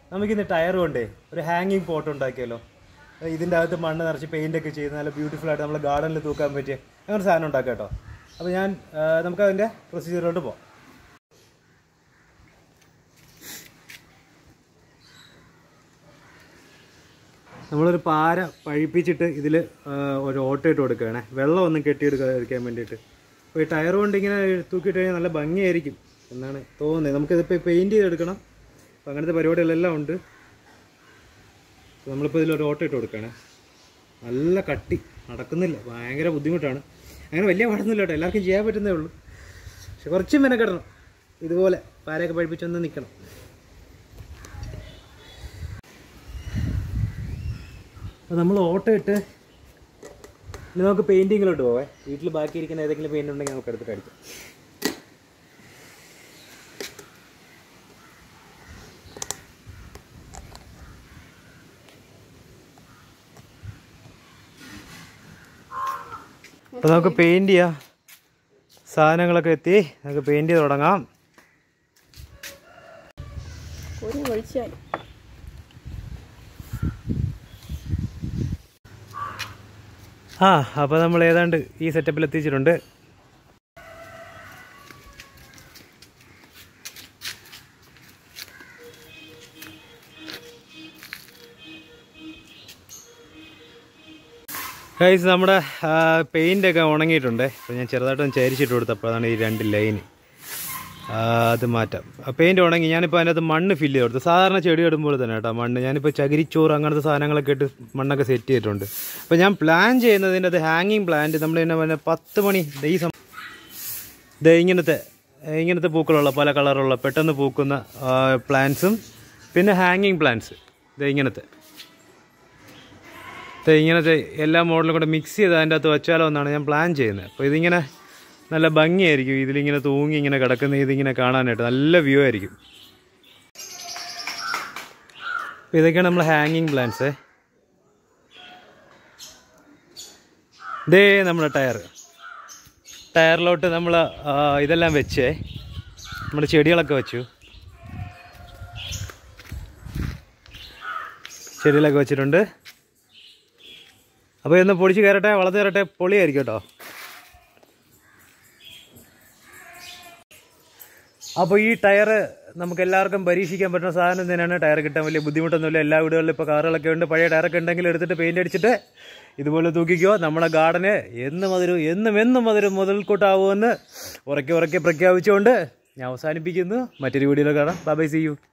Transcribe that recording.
നമുക്കിന്ന് ടയർ കൊണ്ടേ ഒരു ഹാങ്ങിങ് പോട്ട് ഉണ്ടാക്കിയല്ലോ ഇതിൻ്റെ അകത്ത് മണ്ണ് നിറച്ച് പെയിൻ്റ് ഒക്കെ ചെയ്ത് നല്ല ബ്യൂട്ടിഫുൾ ആയിട്ട് നമ്മൾ ഗാർഡനിൽ തൂക്കാൻ പറ്റിയ അങ്ങനെ സാധനം ഉണ്ടാക്കാം കേട്ടോ അപ്പോൾ ഞാൻ ആ, നമുക്ക് അതിൻ്റെ പ്രൊസീജിയറിലോട്ട് പോകാം നമ്മളൊരു പാര പഴിപ്പിച്ചിട്ട് ഇതിൽ ഒരു ഓട്ട ഇട്ട് കൊടുക്കുകയാണേ വെള്ളം ഒന്നും കെട്ടിയെടുക്കാതിരിക്കാൻ വേണ്ടിയിട്ട് അപ്പോൾ ഈ ടയർ കൊണ്ട് ഇങ്ങനെ തൂക്കിയിട്ട് കഴിഞ്ഞാൽ നല്ല ഭംഗിയായിരിക്കും എന്നാണ് തോന്നുന്നത് നമുക്കിതിപ്പോൾ പെയിൻറ്റ് ചെയ്തെടുക്കണം അപ്പോൾ അങ്ങനത്തെ പരിപാടികളെല്ലാം ഉണ്ട് അപ്പോൾ നമ്മളിപ്പോൾ ഇതിലൊരു ഓട്ട ഇട്ട് കൊടുക്കുകയാണേ നല്ല കട്ടി നടക്കുന്നില്ല ഭയങ്കര ബുദ്ധിമുട്ടാണ് അങ്ങനെ വലിയ പാടൊന്നുമില്ല കേട്ടോ എല്ലാവർക്കും ചെയ്യാൻ പറ്റുന്നേ ഉള്ളൂ പക്ഷെ കുറച്ച് മെനക്കെടണം ഇതുപോലെ പാരയൊക്കെ പഴിപ്പിച്ചൊന്ന് നിൽക്കണം അപ്പോൾ നമ്മൾ ഓട്ടോ ഇട്ട് ഇനി നമുക്ക് പെയിൻറ്റിങ്ങിലോട്ട് പോവേ വീട്ടിൽ ബാക്കി ഇരിക്കുന്ന ഏതെങ്കിലും പെയിൻ്റ് ഉണ്ടെങ്കിൽ നമുക്ക് എടുത്തിട്ട് അടിക്കാം അപ്പോൾ നമുക്ക് പെയിൻറ് ചെയ്യാം സാധനങ്ങളൊക്കെ എത്തി നമുക്ക് പെയിൻറ് ചെയ്ത് തുടങ്ങാം ഒരു ഒഴിച്ചാൽ ആ അപ്പോൾ നമ്മൾ ഏതാണ്ട് ഈ സെറ്റപ്പിൽ എത്തിച്ചിട്ടുണ്ട് ഗൈസ് നമ്മുടെ പെയിൻ്റ് ഒക്കെ ഉണങ്ങിയിട്ടുണ്ട് അപ്പോൾ ഞാൻ ചെറുതായിട്ടൊന്ന് ചരിച്ചിട്ട് കൊടുത്തപ്പോൾ അതാണ് ഈ രണ്ട് ലൈന് അത് മാറ്റാം പെയിൻറ് ഉണങ്ങി ഞാനിപ്പോൾ അതിനകത്ത് മണ്ണ് ഫില്ല് ചെയ്ത് കൊടുത്തു സാധാരണ ചെടി ഇടുമ്പോൾ തന്നെ കേട്ടോ മണ്ണ് ഞാനിപ്പോൾ ചകിരിച്ചോറ് അങ്ങനത്തെ സാധനങ്ങളൊക്കെ ഇട്ട് മണ്ണൊക്കെ സെറ്റ് ചെയ്തിട്ടുണ്ട് അപ്പോൾ ഞാൻ പ്ലാൻ ചെയ്യുന്നതിൻ്റെ അത് ഹാങ്ങിങ് പ്ലാന്റ് നമ്മൾ തന്നെ പിന്നെ പത്ത് മണി ദേ ഈ സം ദേ ഇങ്ങനത്തെ ഇങ്ങനത്തെ പൂക്കളുള്ള പല കളറുള്ള പെട്ടെന്ന് പൂക്കുന്ന പ്ലാന്റ്സും പിന്നെ ഹാങ്ങിങ് പ്ലാന്റ്സ് ദേ ഇങ്ങനത്തെ ദേ ഇങ്ങനത്തെ എല്ലാ മോഡലും കൂടെ മിക്സ് ചെയ്ത് അതിൻ്റെ അകത്ത് വെച്ചാലോ എന്നാണ് ഞാൻ പ്ലാൻ ചെയ്യുന്നത് അപ്പോൾ ഇതിങ്ങനെ നല്ല ഭംഗിയായിരിക്കും ഇതിലിങ്ങനെ തൂങ്ങി ഇങ്ങനെ കിടക്കുന്ന ഇതിങ്ങനെ കാണാനായിട്ട് നല്ല വ്യൂ ആയിരിക്കും അപ്പോൾ ഇതൊക്കെയാണ് നമ്മൾ ഹാങ്ങിങ് പ്ലാന്റ്സ് ഇതേ നമ്മുടെ ടയർ ടയറിലോട്ട് നമ്മൾ ഇതെല്ലാം വെച്ചേ നമ്മുടെ ചെടികളൊക്കെ വെച്ചു ചെടികളൊക്കെ വെച്ചിട്ടുണ്ട് അപ്പോൾ ഇന്ന് പൊടിച്ച് കയറട്ടെ വളർത്ത് കയറട്ടെ പൊളിയായിരിക്കും കേട്ടോ അപ്പോൾ ഈ ടയർ നമുക്ക് എല്ലാവർക്കും പരീക്ഷിക്കാൻ പറ്റുന്ന സാധനം തന്നെയാണ് ടയർ കിട്ടാൻ വലിയ ബുദ്ധിമുട്ടൊന്നുമില്ല എല്ലാ വീടുകളിലും ഇപ്പോൾ കാറുകളൊക്കെ ഉണ്ട് പഴയ ടയറൊക്കെ ഉണ്ടെങ്കിൽ എടുത്തിട്ട് പെയിൻ്റ് അടിച്ചിട്ട് ഇതുപോലെ തൂക്കിക്കോ നമ്മളെ ഗാർഡന് എന്നും അതൊരു എന്നും എന്നും അതൊരു മുതൽക്കൂട്ടാവുമെന്ന് ഉറക്കെ ഉറക്കെ പ്രഖ്യാപിച്ചുകൊണ്ട് ഞാൻ അവസാനിപ്പിക്കുന്നു മറ്റൊരു വീഡിയോയിൽ കാണാം ബൈ സി യു